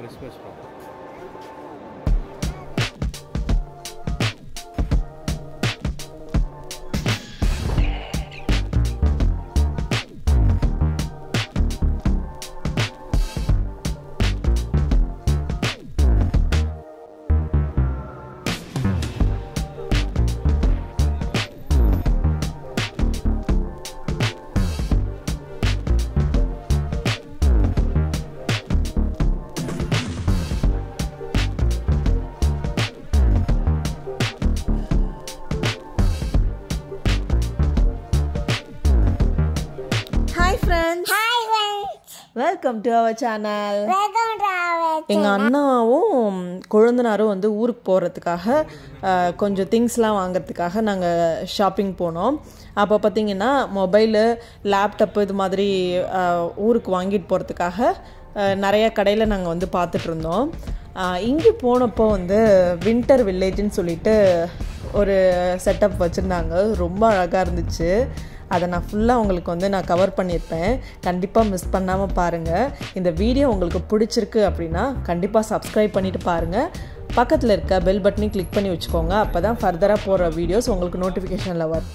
Christmas bro hi friends hi friends welcome to our channel welcome to our எங்கள் அண்ணாவும் கொழுந்தனாரும் வந்து ஊருக்கு போகிறதுக்காக கொஞ்சம் திங்ஸ்லாம் வாங்குறதுக்காக நாங்கள் ஷாப்பிங் போனோம் அப்போ பார்த்தீங்கன்னா மொபைலு லேப்டாப்பு இது மாதிரி அஹ், ஊருக்கு வாங்கிட்டு போகிறதுக்காக நிறைய கடையில் நாங்கள் வந்து பார்த்துட்டு இருந்தோம் இங்கே போனப்போ வந்து வின்டர் வில்லேஜ்னு சொல்லிட்டு ஒரு செட்டப் வச்சுருந்தாங்க ரொம்ப அழகாக இருந்துச்சு அதை நான் ஃபுல்லாக உங்களுக்கு வந்து நான் கவர் பண்ணியிருப்பேன் கண்டிப்பாக மிஸ் பண்ணாமல் பாருங்கள் இந்த வீடியோ உங்களுக்கு பிடிச்சிருக்கு அப்படின்னா கண்டிப்பாக சப்ஸ்கிரைப் பண்ணிவிட்டு பாருங்கள் பக்கத்தில் இருக்க பெல் பட்டனையும் கிளிக் பண்ணி வச்சுக்கோங்க அப்போ தான் ஃபர்தராக போகிற வீடியோஸ் உங்களுக்கு நோட்டிஃபிகேஷனில் வரும்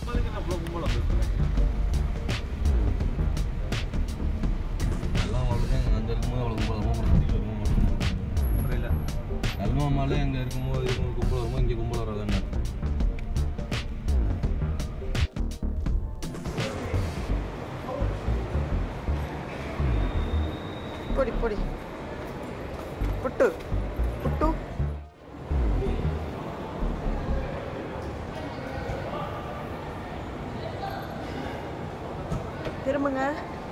எல்லாம் அவளுக்கு அங்கே இருக்கும்போது அவளுக்கு கும்பல் வருமா புரியல கல்மாமாலே அங்கே இருக்கும்போது இருக்கும் கும்பல் வருமா இங்கே கும்பல் வராதுன்னு பொடி பொடி புட்டு புட்டு திரும்புங்க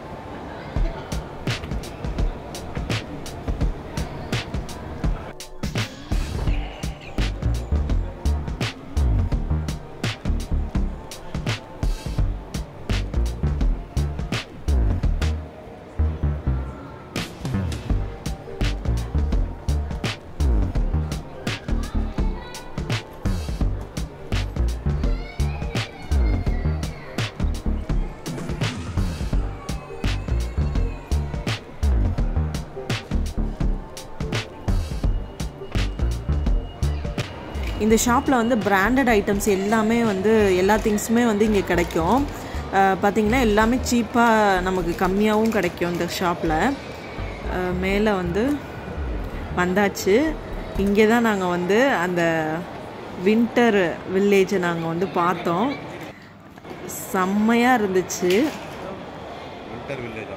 இந்த ஷாப்பில் வந்து பிராண்டட் ஐட்டம்ஸ் எல்லாமே வந்து எல்லா திங்ஸுமே வந்து இங்கே கிடைக்கும் அஹ் பார்த்தீங்கன்னா எல்லாமே சீப்பாக நமக்கு கம்மியாகவும் கிடைக்கும் இந்த ஷாப்பில் மேலே வந்து வந்தாச்சு இங்கே தான் நாங்கள் வந்து அந்த வின்டர் வில்லேஜை நாங்கள் வந்து பார்த்தோம் செம்மையாக இருந்துச்சு வின்டர் வில்லேஜா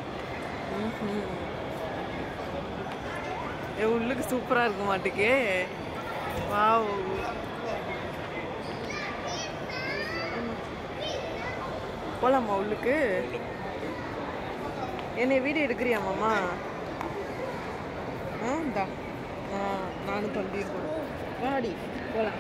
உள்ளுக்கு சூப்பராக இருக்க மாட்டுக்கே வாவ் போலாமா உள்ளுக்கு என்னை வீடியோ எடுக்கிறியா மாமா ஆ இந்தா ஆ நானும் தம்பியும் போகிறோம் வாடி போகலாம்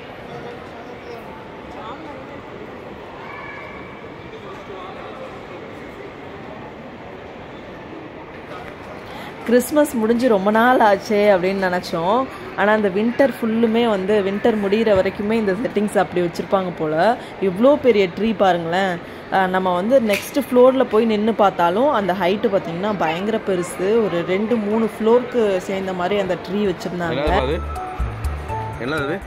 கிறிஸ்மஸ் முடிஞ்சு ரொம்ப நாள் ஆச்சே அப்படின்னு நினச்சோம் ஆனால் அந்த வின்டர் ஃபுல்லுமே வந்து வின்டர் முடிகிற வரைக்குமே இந்த செட்டிங்ஸ் அப்படி வச்சுருப்பாங்க போல் இவ்வளோ பெரிய ட்ரீ பாருங்களேன் அஹ் நம்ம வந்து நெக்ஸ்ட் ஃப்ளோரில் போய் நின்று பார்த்தாலும் அந்த ஹைட்டு பார்த்தீங்கன்னா பயங்கர பெருசு ஒரு ரெண்டு மூணு ஃப்ளோருக்கு சேர்ந்த மாதிரி அந்த ட்ரீ வச்சுருந்தாங்க என்னது அது என்னது அது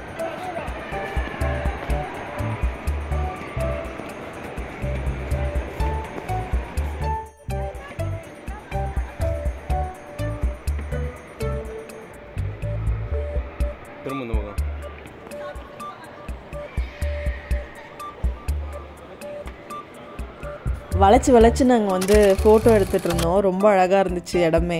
திரும்ப இந்த பக்கம் வளைச்சு வளைச்சு நாங்கள் வந்து ஃபோட்டோ எடுத்துகிட்டு இருந்தோம் ரொம்ப அழகாக இருந்துச்சு இடமே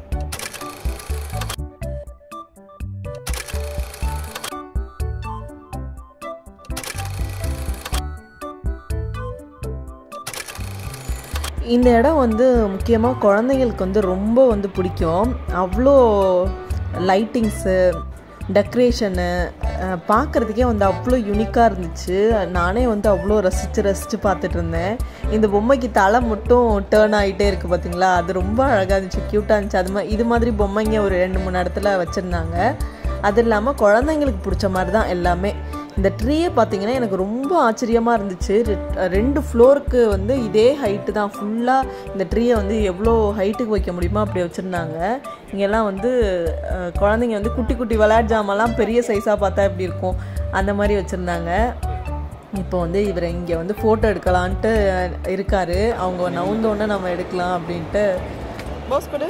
இந்த இடம் வந்து முக்கியமாக குழந்தைங்களுக்கு வந்து ரொம்ப வந்து பிடிக்கும் அவ்வளோ லைட்டிங்ஸு டெக்கரேஷனு பார்க்குறதுக்கே வந்து அவ்வளோ யூனிக்காக இருந்துச்சு நானே வந்து அவ்வளோ ரசித்து ரசித்து பார்த்துட்டு இருந்தேன் இந்த பொம்மைக்கு தலை மட்டும் டேர்ன் ஆகிட்டே இருக்குது பார்த்தீங்களா அது ரொம்ப அழகாக இருந்துச்சு க்யூட்டாக இருந்துச்சு அது மாதிரி இது மாதிரி பொம்மைங்க ஒரு ரெண்டு மூணு இடத்துல வச்சுருந்தாங்க அது இல்லாமல் குழந்தைங்களுக்கு பிடிச்ச மாதிரி தான் எல்லாமே இந்த ட்ரீயை பார்த்தீங்கன்னா எனக்கு ரொம்ப ஆச்சரியமாக இருந்துச்சு ரெ- ரெண்டு ஃப்ளோருக்கு வந்து இதே ஹைட்டு தான் ஃபுல்லாக இந்த ட்ரீயை வந்து எவ்வளோ ஹைட்டுக்கு வைக்க முடியுமோ அப்படி வச்சுருந்தாங்க இங்கெல்லாம் வந்து அஹ், குழந்தைங்க வந்து குட்டி குட்டி விளையாட்டு ஜாமான்லாம் பெரிய சைஸாக பார்த்தா எப்படி இருக்கும் அந்த மாதிரி வச்சுருந்தாங்க இப்போ வந்து இவர் இங்கே வந்து ஃபோட்டோ எடுக்கலான்ட்டு இருக்காரு அவங்க நவுந்தோடனே நம்ம எடுக்கலாம் அப்படின்ட்டு பாஸ் கொடு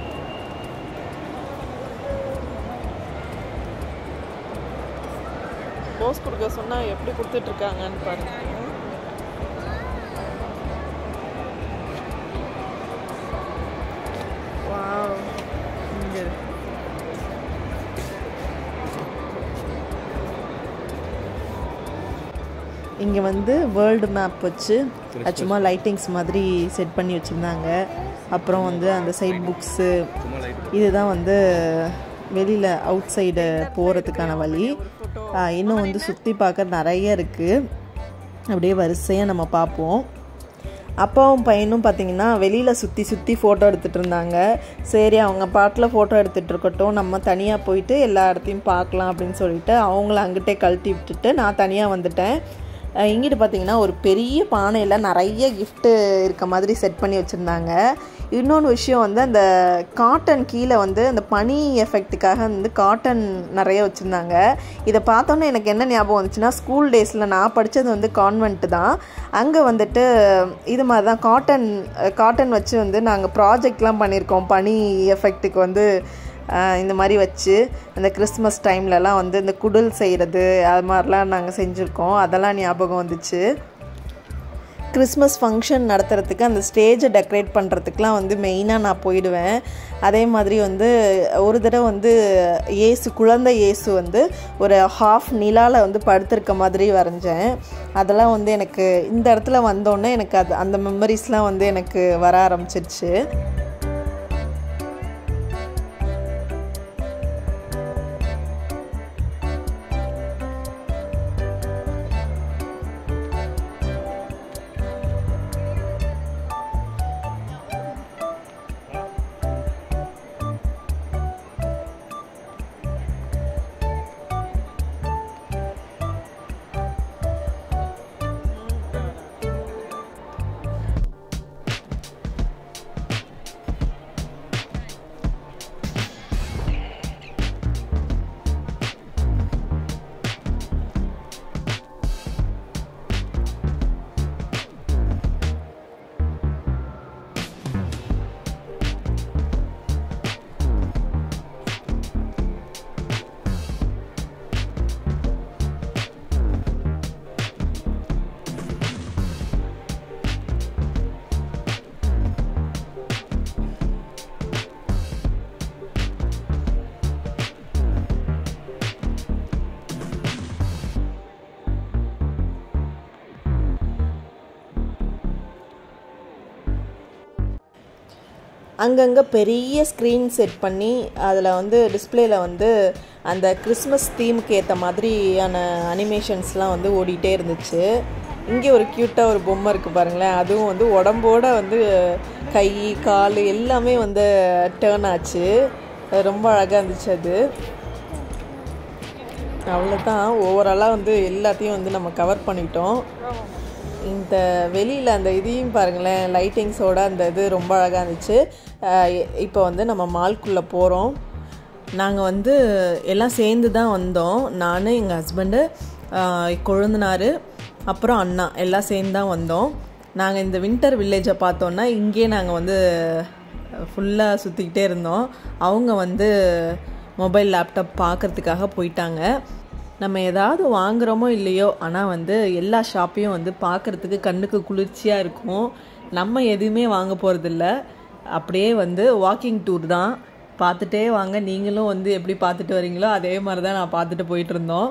போஸ் கொடுக்க சொன்னால் எப்படி கொடுத்துட்ருக்காங்கன்னு பாருங்க வாவ் இங்க இருக்கு. இங்கே வந்து வேர்ல்டு மேப் வச்சு அது சும்மா லைட்டிங்ஸ் மாதிரி செட் பண்ணி வச்சுருந்தாங்க அப்புறம் வந்து அந்த சைட் புக்ஸு இதுதான் வந்து வெளியில் அவுட் சைடு போகிறதுக்கான வழி ஆஹ் இன்னும் வந்து சுற்றி பார்க்க நிறைய இருக்குது அப்படியே வரிசையாக நம்ம பார்ப்போம் அப்பாவும் பையனும் பார்த்தீங்கன்னா வெளியில் சுற்றி சுற்றி ஃபோட்டோ எடுத்துகிட்டு இருந்தாங்க சரி அவங்க பாட்டில் ஃபோட்டோ எடுத்துகிட்டு இருக்கட்டும் நம்ம தனியாக போயிட்டு எல்லா இடத்தையும் பார்க்கலாம் அப்படின்னு சொல்லிட்டு அவங்கள அங்கிட்டே கழட்டி விட்டுட்டு நான் தனியாக வந்துட்டேன் அஹ் இங்கிட்டு பார்த்தீங்கன்னா ஒரு பெரிய பானையில் நிறைய gift இருக்க மாதிரி செட் பண்ணி வச்சுருந்தாங்க இன்னொன்று விஷயம் வந்து அந்த காட்டன் கீழே வந்து அந்த பனி எஃபெக்ட்டுக்காக வந்து காட்டன் நிறைய வச்சுருந்தாங்க இதை பார்த்தோன்னே எனக்கு என்ன ஞாபகம் வந்துச்சுன்னா ஸ்கூல் டேஸில் நான் படித்தது வந்து கான்வென்ட் தான் அங்கே வந்துட்டு இது மாதிரி தான் காட்டன் காட்டன் வச்சு வந்து நாங்கள் ப்ராஜெக்ட்லாம் பண்ணியிருக்கோம் பனி எஃபெக்ட்டுக்கு வந்து ஆஹ் இந்த மாதிரி வச்சு அந்த கிறிஸ்மஸ் டைம்லலாம் வந்து இந்த குடில் செய்கிறது அது மாதிரிலாம் நாங்கள் செஞ்சுருக்கோம் அதெல்லாம் ஞாபகம் வந்துச்சு கிறிஸ்மஸ் ஃபங்க்ஷன் நடத்துறதுக்கு அந்த ஸ்டேஜை டெக்கரேட் பண்ணுறதுக்குலாம் வந்து மெயினாக நான் போயிடுவேன் அதே மாதிரி வந்து ஒரு தடவை வந்து இயேசு குழந்தை இயேசு வந்து ஒரு ஹாஃப் நிலாவில் வந்து படுத்திருக்க மாதிரி வரைஞ்சேன் அதெல்லாம் வந்து எனக்கு இந்த இடத்துல வந்தோடனே எனக்கு அது அந்த மெமரிஸ்லாம் வந்து எனக்கு வர ஆரம்பிச்சிருச்சு அங்கங்கே பெரிய ஸ்க்ரீன் செட் பண்ணி அதில் வந்து டிஸ்ப்ளேல வந்து அந்த கிறிஸ்மஸ் தீமுக்கு ஏற்ற மாதிரியான அனிமேஷன்ஸ்லாம் வந்து ஓடிட்டே இருந்துச்சு இங்கே ஒரு க்யூட்டாக ஒரு பொம்மை இருக்குது பாருங்களேன் அதுவும் வந்து உடம்போட வந்து கை கால் எல்லாமே வந்து டேர்ன் ஆச்சு அது ரொம்ப அழகாக இருந்துச்சு அது அவ்வளோதான் ஓவராலாக வந்து எல்லாத்தையும் வந்து நம்ம கவர் பண்ணிட்டோம் இந்த வெளியில் அந்த இதையும் பாருங்களேன் லைட்டிங்ஸோட அந்த இது ரொம்ப அழகாக இருந்துச்சு இப்போ வந்து நம்ம மால்குள்ளே போகிறோம் நாங்கள் வந்து எல்லாம் சேர்ந்து தான் வந்தோம் நான் எங்கள் ஹஸ்பண்டு கொழுந்தனார் அப்புறம் அண்ணா எல்லாம் சேர்ந்து தான் வந்தோம் நாங்கள் இந்த வின்டர் வில்லேஜை பார்த்தோன்னா இங்கேயே நாங்கள் வந்து ஃபுல்லாக சுற்றிக்கிட்டே இருந்தோம் அவங்க வந்து மொபைல் லேப்டாப் பார்க்குறதுக்காக போயிட்டாங்க நம்ம ஏதாவது வாங்குகிறோமோ இல்லையோ ஆனால் வந்து எல்லா ஷாப்பையும் வந்து பார்க்குறதுக்கு கண்ணுக்கு குளிர்ச்சியாக இருக்கும் நம்ம எதுவுமே வாங்க போகிறதில்ல அப்படியே வந்து வாக்கிங் டூர் தான் பார்த்துட்டே வாங்க நீங்களும் வந்து எப்படி பார்த்துட்டு வரீங்களோ அதே மாதிரி தான் நான் பார்த்துட்டு போயிட்டு இருந்தோம்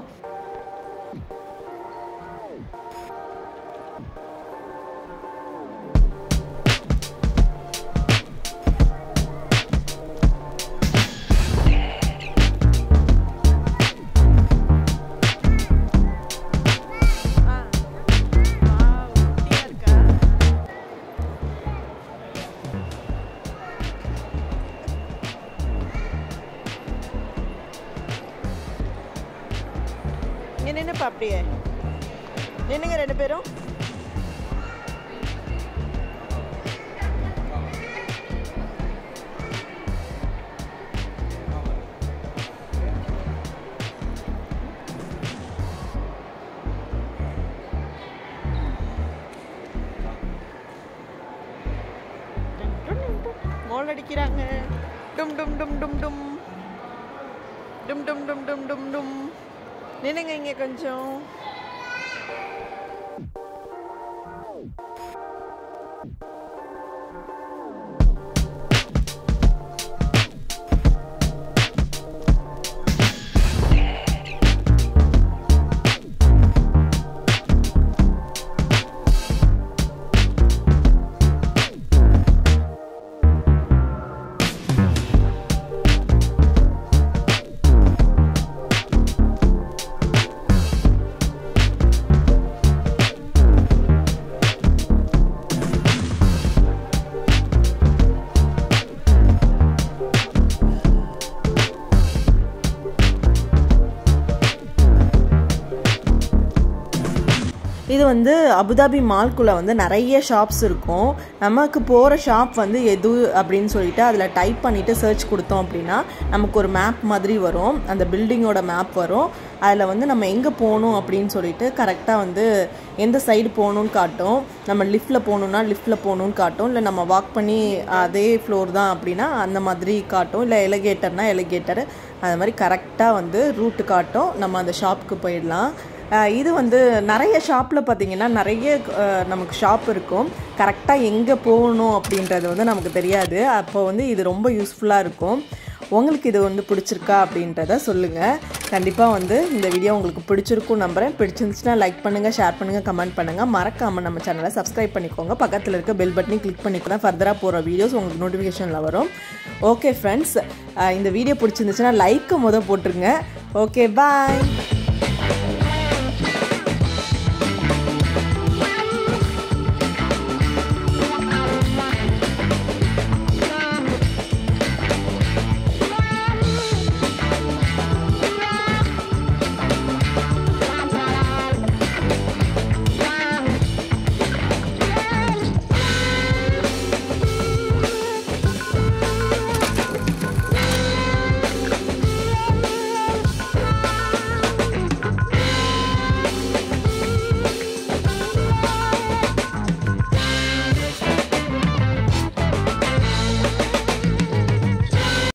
நில்லுங்கப்பா அப்படியே நின்னுங்க ரெண்டு பேரும் மோல் அடிக்கிறாங்க டும் டும் டும் டும் டும் டும் டும் டும் டும் டும் டும் நின்னுங்க இங்க கொஞ்சம் இது வந்து அபுதாபி மால்குள்ளே வந்து நிறைய ஷாப்ஸ் இருக்கும் நமக்கு போகிற ஷாப் வந்து எது அப்படின்னு சொல்லிட்டு அதில் டைப் பண்ணிவிட்டு சர்ச் கொடுத்தோம் அப்படின்னா நமக்கு ஒரு மேப் மாதிரி வரும் அந்த பில்டிங்கோட மேப் வரும் அதில் வந்து நம்ம எங்கே போகணும் அப்படின்னு சொல்லிட்டு கரெக்டாக வந்து எந்த சைடு போகணும்னு காட்டும் நம்ம லிஃப்ட்டில் போகணுன்னா லிஃப்ட்டில் போகணும்னு காட்டும் இல்லை நம்ம வாக் பண்ணி அதே ஃப்ளோர் தான் அப்படின்னா அந்த மாதிரி காட்டும் இல்லை எலிகேட்டர்னா எலிகேட்டர் அது மாதிரி கரெக்டாக வந்து ரூட்டு காட்டும் நம்ம அந்த ஷாப்புக்கு போயிடலாம் அஹ் இது வந்து நிறைய ஷாப்பில் பார்த்தீங்கன்னா நிறைய அஹ், நமக்கு ஷாப் இருக்கும் கரெக்டாக எங்கே போகணும் அப்படின்றது வந்து நமக்கு தெரியாது அப்போ வந்து இது ரொம்ப யூஸ்ஃபுல்லாக இருக்கும் உங்களுக்கு இது வந்து பிடிச்சிருக்கா அப்படின்றத சொல்லுங்கள் கண்டிப்பாக வந்து இந்த வீடியோ உங்களுக்கு பிடிச்சிருக்கும் நம்புறேன் பிடிச்சிருந்துச்சுன்னா லைக் பண்ணுங்கள் ஷேர் பண்ணுங்கள் கமெண்ட் பண்ணுங்கள் மறக்காமல் நம்ம சேனலை சப்ஸ்கிரைப் பண்ணிக்கோங்க பக்கத்தில் இருக்க பெல் பட்டனையும் கிளிக் பண்ணிக்கோங்க ஃபர்தராக போகிற வீடியோஸ் உங்களுக்கு நோட்டிஃபிகேஷனில் வரும் ஓகே ஃப்ரெண்ட்ஸ் இந்த வீடியோ பிடிச்சிருந்துச்சுன்னா லைக்கு முத போட்டுருங்க ஓகே பாய்